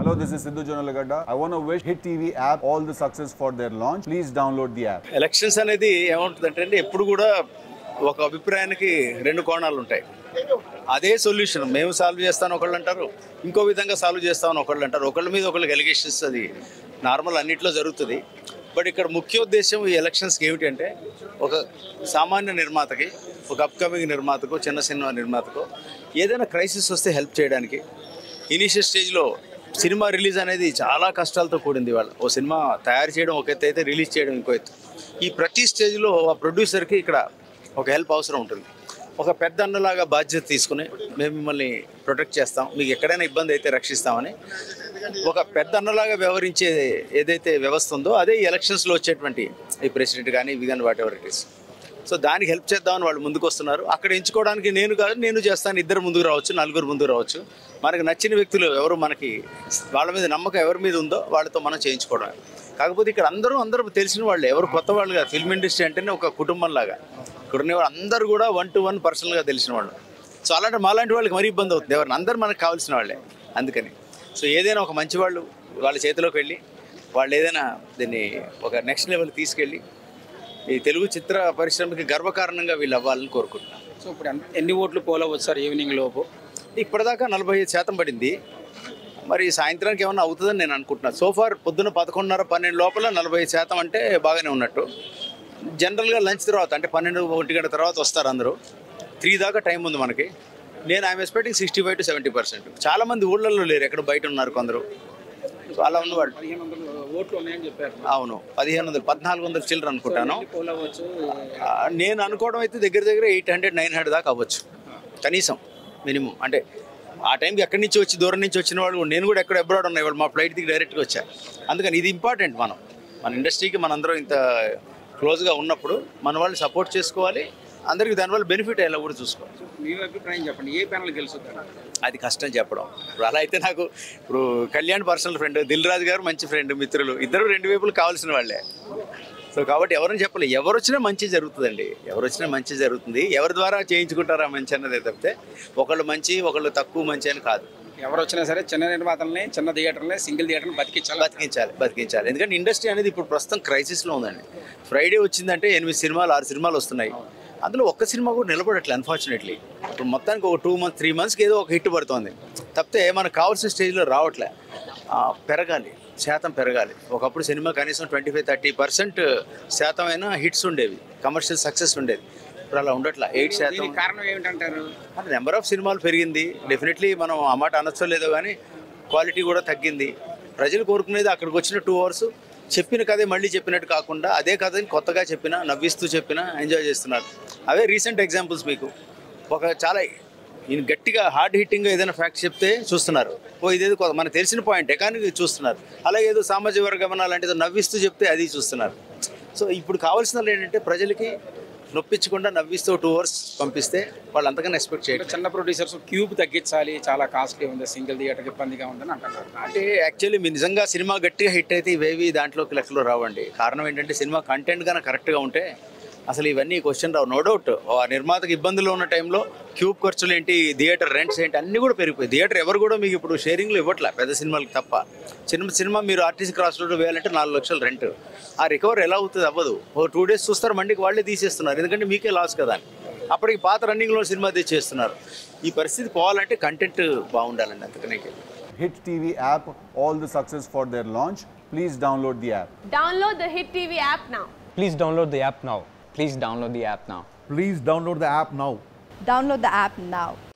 Hello, this is Sidhu Jonalagada. I want to wish Hit TV app all the success for their launch. Please download the app. Elections అనేది ఏముంటుందంటే అండి ఎప్పుడు కూడా ఒక అభిప్రాయానికి రెండు కోణాలు ఉంటాయి అదే సొల్యూషన్ మేము సాల్వ్ చేస్తాను ఒకళ్ళు అంటారు ఇంకో విధంగా సాల్వ్ చేస్తామని ఒకళ్ళు అంటారు ఒకళ్ళ మీద ఒకళ్ళకి ఎలిగేషన్స్ అది నార్మల్ అన్నిట్లో జరుగుతుంది బట్ ఇక్కడ ముఖ్య ఉద్దేశం ఈ ఎలక్షన్స్కి ఏమిటంటే ఒక సామాన్య నిర్మాతకి ఒక అప్కమింగ్ నిర్మాతకు చిన్న సినిమా నిర్మాతకు ఏదైనా క్రైసిస్ వస్తే హెల్ప్ చేయడానికి ఇనీషియల్ స్టేజ్లో సినిమా రిలీజ్ అనేది చాలా కష్టాలతో కూడింది వాళ్ళు ఓ సినిమా తయారు చేయడం ఒక ఎత్తు అయితే రిలీజ్ చేయడం ఇంకో ఎత్తు ఈ ప్రతి స్టేజ్లో ఆ ప్రొడ్యూసర్కి ఇక్కడ ఒక హెల్ప్ అవసరం ఉంటుంది ఒక పెద్ద అన్నలాగా బాధ్యత తీసుకుని మేము మిమ్మల్ని ప్రొటెక్ట్ చేస్తాం మీకు ఎక్కడైనా ఇబ్బంది అయితే రక్షిస్తామని ఒక పెద్ద అన్నలాగా వ్యవహరించే ఏదైతే వ్యవస్థ ఉందో అదే ఈ ఎలక్షన్స్లో వచ్చేటువంటి ఈ ప్రెసిడెంట్ కానీ ఇవి కానీ whatever it is so దానికి హెల్ప్ చేద్దామని వాళ్ళు ముందుకు వస్తున్నారు అక్కడ ఎంచుకోవడానికి నేను కాదు నేను చేస్తాను ఇద్దరు ముందుకు రావచ్చు నలుగురు ముందుకు రావచ్చు మనకు నచ్చిన వ్యక్తులు ఎవరు మనకి వాళ్ళ మీద నమ్మకం ఎవరి మీద ఉందో వాళ్ళతో మనం చేయించుకోవడం కాకపోతే ఇక్కడ అందరూ అందరూ తెలిసిన వాళ్ళు ఎవరు కొత్త వాళ్ళు కాదు ఫిల్మ్ ఇండస్ట్రీ అంటేనే ఒక కుటుంబం లాగా ఇక్కడ ఉన్న వాళ్ళు అందరూ కూడా వన్ టు వన్ పర్సనల్గా తెలిసిన వాళ్ళు సో అలాంటి మాలాంటి వాళ్ళకి మరీ ఇబ్బంది అవుతుంది ఎవరిని అందరూ మనకు కావాల్సిన వాళ్ళే అందుకని సో ఏదైనా ఒక మంచి వాళ్ళు వాళ్ళ చేతిలోకి వెళ్ళి వాళ్ళు ఏదైనా దీన్ని ఒక నెక్స్ట్ లెవెల్ తీసుకెళ్ళి ఈ తెలుగు చిత్ర పరిశ్రమకి గర్వకారణంగా వీళ్ళు అవ్వాలని కోరుకుంటున్నాను సో ఇప్పుడు ఎంత- ఎన్ని ఓట్లు పోలవచ్చు సార్ ఈవినింగ్ లోపు ఇప్పటిదాకా నలభై ఐదు శాతం పడింది మరి సాయంత్రానికి ఏమన్నా అవుతుందని నేను అనుకుంటున్నాను సోఫార్ పొద్దున్న పదకొండున్నర పన్నెండు లోపల నలభై ఐదు శాతం అంటే బాగానే ఉన్నట్టు జనరల్గా లంచ్ తర్వాత అంటే పన్నెండు ఒంటి గంట తర్వాత వస్తారు అందరూ త్రీ దాకా టైం ఉంది మనకి నేను I'm expecting sixty five to seventy percent చాలామంది ఊళ్ళల్లో లేరు ఎక్కడ బయట ఉన్నారు కొందరు సో అలా ఉన్నవాళ్ళు పదిహేను వందలు ఓట్లు ఉన్నాయని చెప్పారు అవును పదిహేను వందలు పద్నాలుగు వందల చిల్లర అనుకుంటాను ఎన్ని పోలవచ్చు ఆ, నేను అనుకోవడం అయితే దగ్గర దగ్గర ఎయిట్ హండ్రెడ్ నైన్ హండ్రెడ్ దాకా అవ్వచ్చు కనీసం మినిమం అంటే ఆ టైంకి ఎక్కడి నుంచి వచ్చి దూరం నుంచి వచ్చిన వాళ్ళు నేను కూడా ఎక్కడ అబ్రాడ్ ఉన్నాయి వాళ్ళు మా ఫ్లైట్ దిగి డైరెక్ట్గా వచ్చా అందుకని ఇది ఇంపార్టెంట్ మనం మన ఇండస్ట్రీకి మనందరం ఇంత క్లోజ్గా ఉన్నప్పుడు మన వాళ్ళు సపోర్ట్ చేసుకోవాలి అందరికీ దానివల్ల బెనిఫిట్ అయ్యేలా కూడా చూసుకోవాలి మీ అభిప్రాయం చెప్పండి ఏ ప్యానల్ గెలుస్తుంది అది కష్టం చెప్పడం ఇప్పుడు అలా అయితే నాకు ఇప్పుడు కళ్యాణ్ పర్సనల్ ఫ్రెండ్ దిల్ రాజు గారు మంచి ఫ్రెండ్ మిత్రులు ఇద్దరు రెండు వైపులు కావాల్సిన వాళ్ళే సో కాబట్టి ఎవరని చెప్పలే ఎవరు వచ్చినా మంచి జరుగుతుందండి ఎవరు వచ్చినా మంచి జరుగుతుంది ఎవరి ద్వారా చేయించుకుంటారా మంచి అన్నదే తప్పితే ఒకళ్ళు మంచి ఒకళ్ళు తక్కువ మంచి అని కాదు ఎవరు వచ్చినా సరే చిన్న నిర్మాతల్ని చిన్న థియేటర్ని సింగిల్ థియేటర్ని బతికించాలి బతికించాలి బతికించాలి ఎందుకంటే ఇండస్ట్రీ అనేది ఇప్పుడు ప్రస్తుతం క్రైసిస్లో ఉందండి ఫ్రైడే వచ్చిందంటే ఎనిమిది సినిమాలు ఆరు సినిమాలు వస్తున్నాయి అందులో ఒక్క సినిమా కూడా నిలబడట్లే అన్ఫార్చునేట్లీ ఇప్పుడు మొత్తానికి ఒక టూ మంత్స్ త్రీ మంత్స్కి ఏదో ఒక హిట్ పడుతోంది తప్పితే మనకు కావాల్సిన స్టేజ్లో రావట్లే ఆ, పెరగాలి శాతం పెరగాలి ఒకప్పుడు సినిమా కనీసం ట్వంటీ ఫైవ్ థర్టీ పర్సెంట్ శాతం అయినా హిట్స్ ఉండేవి కమర్షియల్ సక్సెస్ ఉండేది ఇప్పుడు అలా ఉండట్లా ఎయిట్ శాతం దీనికి కారణం ఏమిటంటారు నెంబర్ ఆఫ్ సినిమాలు పెరిగింది డెఫినెట్లీ మనం ఆ మాట అనొచ్చో లేదో కానీ క్వాలిటీ కూడా తగ్గింది ప్రజలు కోరుకునేది అక్కడికి వచ్చిన టూ అవర్స్ చెప్పిన కథే మళ్ళీ చెప్పినట్టు కాకుండా అదే కథని కొత్తగా చెప్పినా నవ్విస్తూ చెప్పినా ఎంజాయ్ చేస్తున్నారు అవే రీసెంట్ ఎగ్జాంపుల్స్ మీకు ఒక చాలా ఈయన గట్టిగా హార్డ్ హిట్టింగ్గా ఏదైనా ఫ్యాక్ట్ చెప్తే చూస్తున్నారు ఓ ఇదేదో కొత్త- మనకు తెలిసిన పాయింటే కానీ చూస్తున్నారు అలాగే ఏదో సామాజిక వర్గమన లాంటిదో నవ్విస్తూ చెప్తే అది చూస్తున్నారు సో ఇప్పుడు కావాల్సిన ఏంటంటే ప్రజలకి నొప్పించకుండా నవ్విస్తూ టూ అవర్స్ పంపిస్తే వాళ్ళు అంతకన్నా ఎక్స్పెక్ట్ చేయడం చిన్న ప్రొడ్యూసర్స్ క్యూబ్ తగ్గించాలి చాలా కాస్ట్లీ ఉంది సింగిల్ థియేటర్కి ఇబ్బందిగా ఉందని అంటున్నారు అంటే యాక్చువల్లీ మీరు నిజంగా సినిమా గట్టిగా హిట్ అయితే ఇవేవి దాంట్లోకి లెక్కలో రావండి కారణం ఏంటంటే సినిమా కంటెంట్ కన్నా కరెక్ట్గా ఉంటే అసలు ఇవన్నీ క్వశ్చన్ రావు నో డౌట్ ఆ నిర్మాతకు ఇబ్బందులు ఉన్న టైంలో క్యూబ్ ఖర్చులు ఏంటి థియేటర్ రెంట్స్ ఏంటి అన్నీ కూడా పెరిగిపోయి థియేటర్ ఎవరు కూడా మీకు ఇప్పుడు షేరింగ్లో ఇవ్వట్లే పెద్ద సినిమాలకు తప్ప చిన్న సినిమా మీరు ఆర్టీసీ క్రాస్ రోడ్ వేయాలంటే నాలుగు లక్షలు రెంట్ ఆ రికవర్ ఎలా అవుతుంది అవ్వదు ఓ టూ డేస్ చూస్తారు మండికి వాళ్ళే తీసేస్తున్నారు ఎందుకంటే మీకే లాస్ కదా అని అప్పటికి పాత రన్నింగ్లో సినిమా తెచ్చేస్తున్నారు ఈ పరిస్థితి పోవాలంటే కంటెంట్ బాగుండాలండి అందుకనే Hit TV app all the success for their launch. Please download the app. Download the Hit TV app now. Please download the app now. Please download the app now. Please download the app now. Download the app now.